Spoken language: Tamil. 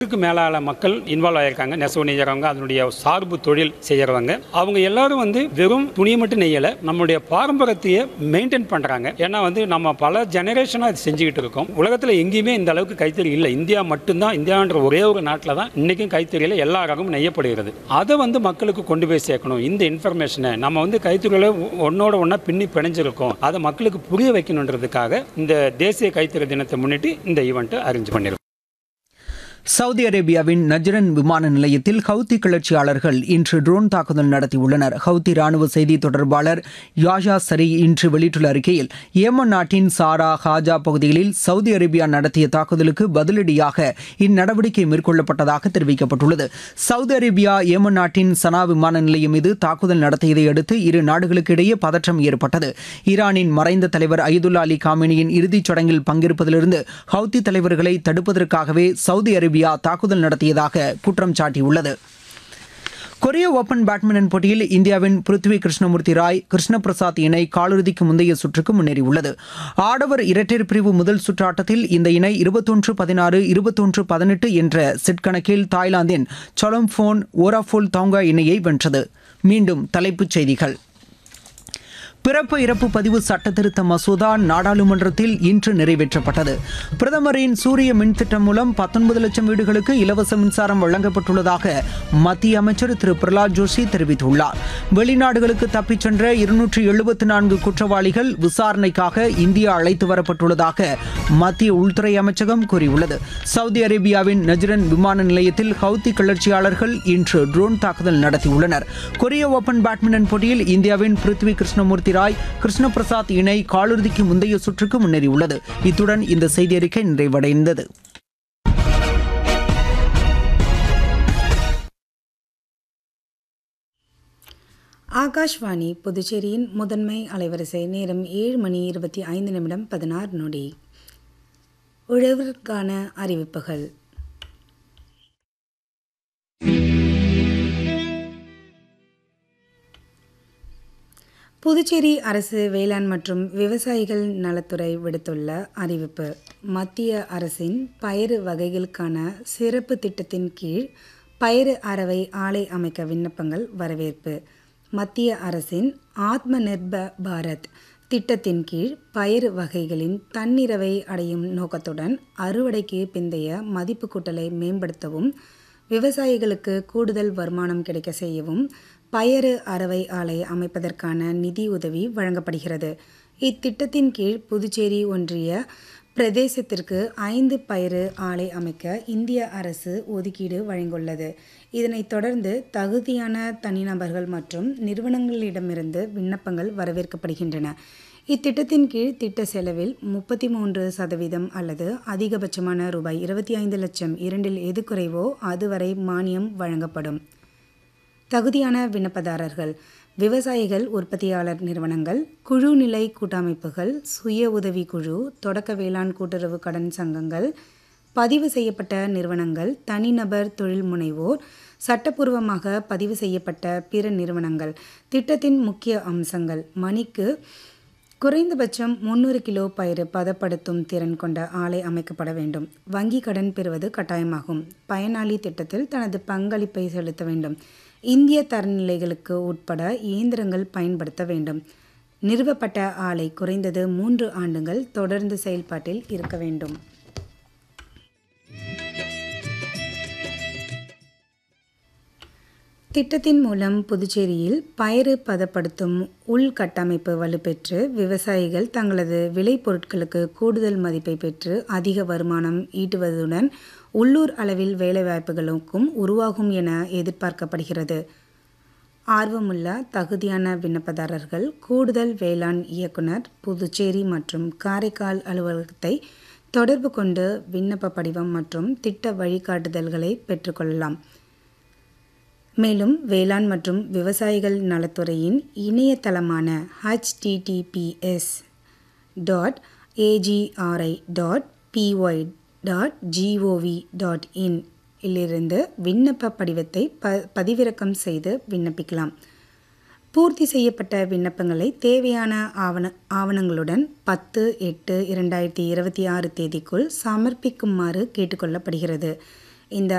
க்கு மேலான மக்கள் இன்வால்வ் ஆயிருக்காங்க நெசவு நெய்யறவங்க அதனுடைய சார்பு தொழில் செய்யறவங்க அவங்க எல்லாரும் வந்து வெறும் துணியை மட்டும் நெய்யல நம்மளுடைய பாரம்பரியத்தையே மெயின்டைன் பண்றாங்க ஏன்னா வந்து நம்ம பல ஜெனரேஷனா இது செஞ்சுக்கிட்டு இருக்கோம் உலகத்துல எங்கேயுமே இந்த அளவுக்கு கைத்தறி இல்லை இந்தியா மட்டும்தான் இந்தியான்ற ஒரே ஒரு நாட்டில் தான் இன்னைக்கும் கைத்தறியில எல்லா ரகமும் நெய்யப்படுகிறது அதை வந்து மக்களுக்கு கொண்டு போய் சேர்க்கணும் இந்த இன்ஃபர்மேஷனை நம்ம வந்து கைத்தறியில ஒன்னோட ஒன்றா பின்னி பிணைஞ்சிருக்கோம் அதை மக்களுக்கு புரிய வைக்கணுன்றதுக்காக இந்த தேசிய கைத்தறி தினத்தை முன்னிட்டு இந்த ஈவெண்ட்டை அரேஞ்ச் பண்ணியிருக்கோம் சவுதி அரேபியாவின் நஜ்ரன் விமான நிலையத்தில் ஹவுத்தி கிளர்ச்சியாளர்கள் இன்று ட்ரோன் தாக்குதல் நடத்தியுள்ளனர் ஹவுத்தி ராணுவ செய்தி தொடர்பாளர் யாஷா சரி இன்று வெளியிட்டுள்ள அறிக்கையில் ஏமன் நாட்டின் சாரா ஹாஜா பகுதிகளில் சவுதி அரேபியா நடத்திய தாக்குதலுக்கு பதிலடியாக இந்நடவடிக்கை மேற்கொள்ளப்பட்டதாக தெரிவிக்கப்பட்டுள்ளது சவுதி அரேபியா ஏமன் நாட்டின் சனா விமான நிலையம் மீது தாக்குதல் நடத்தியதை அடுத்து இரு நாடுகளுக்கு இடையே பதற்றம் ஏற்பட்டது ஈரானின் மறைந்த தலைவர் அய்துல்லா அலி காமினியின் இறுதிச் சடங்கில் பங்கேற்பதிலிருந்து ஹவுத்தி தலைவர்களை தடுப்பதற்காகவே சவுதி அரேபியா தாக்குதல் நடத்தியதாக குற்றம் சாட்டியுள்ளது கொரிய ஓபன் பேட்மிண்டன் போட்டியில் இந்தியாவின் பிருத்வி கிருஷ்ணமூர்த்தி ராய் கிருஷ்ண பிரசாத் இணை காலிறுதிக்கு முந்தைய சுற்றுக்கு முன்னேறியுள்ளது ஆடவர் இரட்டையர் பிரிவு முதல் சுற்று ஆட்டத்தில் இந்த இணை இருபத்தொன்று பதினாறு இருபத்தொன்று பதினெட்டு என்ற செட் கணக்கில் தாய்லாந்தின் சொலம்போன் ஓராஃபோல் தாங்கா இணையை வென்றது மீண்டும் தலைப்புச் செய்திகள் பிறப்பு இறப்பு பதிவு சட்டத்திருத்த மசோதா நாடாளுமன்றத்தில் இன்று நிறைவேற்றப்பட்டது பிரதமரின் சூரிய மின் திட்டம் மூலம் பத்தொன்பது லட்சம் வீடுகளுக்கு இலவச மின்சாரம் வழங்கப்பட்டுள்ளதாக மத்திய அமைச்சர் திரு பிரகலாத் ஜோஷி தெரிவித்துள்ளார் வெளிநாடுகளுக்கு தப்பிச் சென்ற இருநூற்று எழுபத்தி நான்கு குற்றவாளிகள் விசாரணைக்காக இந்தியா அழைத்து வரப்பட்டுள்ளதாக மத்திய உள்துறை அமைச்சகம் கூறியுள்ளது சவுதி அரேபியாவின் நஜ்ரன் விமான நிலையத்தில் ஹவுத்தி கிளர்ச்சியாளர்கள் இன்று ட்ரோன் தாக்குதல் நடத்தியுள்ளனர் கொரிய ஓபன் பேட்மிண்டன் போட்டியில் இந்தியாவின் பிருத்வி கிருஷ்ணமூர்த்தி ராய் கிருஷ்ண பிரசாத் இணை காலிறுதிக்கு முந்தைய சுற்றுக்கு முன்னேறியுள்ளது இத்துடன் இந்த செய்தி அறிக்கை நிறைவடைந்தது ஆகாஷ்வாணி புதுச்சேரியின் முதன்மை அலைவரிசை நேரம் ஏழு மணி இருபத்தி ஐந்து நிமிடம் பதினாறு நொடி உழவருக்கான அறிவிப்புகள் புதுச்சேரி அரசு வேளாண் மற்றும் விவசாயிகள் நலத்துறை விடுத்துள்ள அறிவிப்பு மத்திய அரசின் பயிறு வகைகளுக்கான சிறப்பு திட்டத்தின் கீழ் பயிறு அறவை ஆலை அமைக்க விண்ணப்பங்கள் வரவேற்பு மத்திய அரசின் ஆத்ம நிர்ப பாரத் திட்டத்தின் கீழ் பயிறு வகைகளின் தன்னிறவை அடையும் நோக்கத்துடன் அறுவடைக்கு பிந்தைய மதிப்பு கூட்டலை மேம்படுத்தவும் விவசாயிகளுக்கு கூடுதல் வருமானம் கிடைக்க செய்யவும் பயறு அறவை ஆலை அமைப்பதற்கான நிதி உதவி வழங்கப்படுகிறது இத்திட்டத்தின் கீழ் புதுச்சேரி ஒன்றிய பிரதேசத்திற்கு ஐந்து பயிறு ஆலை அமைக்க இந்திய அரசு ஒதுக்கீடு வழங்கியுள்ளது இதனைத் தொடர்ந்து தகுதியான தனிநபர்கள் மற்றும் நிறுவனங்களிடமிருந்து விண்ணப்பங்கள் வரவேற்கப்படுகின்றன இத்திட்டத்தின் கீழ் திட்ட செலவில் முப்பத்தி மூன்று சதவீதம் அல்லது அதிகபட்சமான ரூபாய் இருபத்தி ஐந்து லட்சம் இரண்டில் எது குறைவோ அதுவரை மானியம் வழங்கப்படும் தகுதியான விண்ணப்பதாரர்கள் விவசாயிகள் உற்பத்தியாளர் நிறுவனங்கள் குழு நிலை கூட்டமைப்புகள் சுய உதவி குழு தொடக்க வேளாண் கூட்டுறவு கடன் சங்கங்கள் பதிவு செய்யப்பட்ட நிறுவனங்கள் தனிநபர் தொழில் முனைவோர் சட்டப்பூர்வமாக பதிவு செய்யப்பட்ட பிற நிறுவனங்கள் திட்டத்தின் முக்கிய அம்சங்கள் மணிக்கு குறைந்தபட்சம் முந்நூறு கிலோ பயிறு பதப்படுத்தும் திறன் கொண்ட ஆலை அமைக்கப்பட வேண்டும் வங்கி கடன் பெறுவது கட்டாயமாகும் பயனாளி திட்டத்தில் தனது பங்களிப்பை செலுத்த வேண்டும் இந்திய தரநிலைகளுக்கு உட்பட இயந்திரங்கள் பயன்படுத்த வேண்டும் நிறுவப்பட்ட ஆலை குறைந்தது மூன்று ஆண்டுகள் தொடர்ந்து செயல்பாட்டில் இருக்க வேண்டும் திட்டத்தின் மூலம் புதுச்சேரியில் பயிறு பதப்படுத்தும் உள்கட்டமைப்பு வலுப்பெற்று விவசாயிகள் தங்களது விளைபொருட்களுக்கு கூடுதல் மதிப்பை பெற்று அதிக வருமானம் ஈட்டுவதுடன் உள்ளூர் அளவில் வேலைவாய்ப்புகளுக்கும் உருவாகும் என எதிர்பார்க்கப்படுகிறது ஆர்வமுள்ள தகுதியான விண்ணப்பதாரர்கள் கூடுதல் வேளாண் இயக்குனர் புதுச்சேரி மற்றும் காரைக்கால் அலுவலகத்தை தொடர்பு கொண்டு விண்ணப்ப படிவம் மற்றும் திட்ட வழிகாட்டுதல்களை பெற்றுக்கொள்ளலாம் மேலும் வேளாண் மற்றும் விவசாயிகள் நலத்துறையின் இணையதளமான https dot agri dot py dot gov dot in இலிருந்து விண்ணப்ப படிவத்தை ப பதிவிறக்கம் செய்து விண்ணப்பிக்கலாம் பூர்த்தி செய்யப்பட்ட விண்ணப்பங்களை தேவையான ஆவண ஆவணங்களுடன் பத்து எட்டு இரண்டாயிரத்தி இருபத்தி ஆறு தேதிக்குள் சமர்ப்பிக்குமாறு கேட்டுக்கொள்ளப்படுகிறது இந்த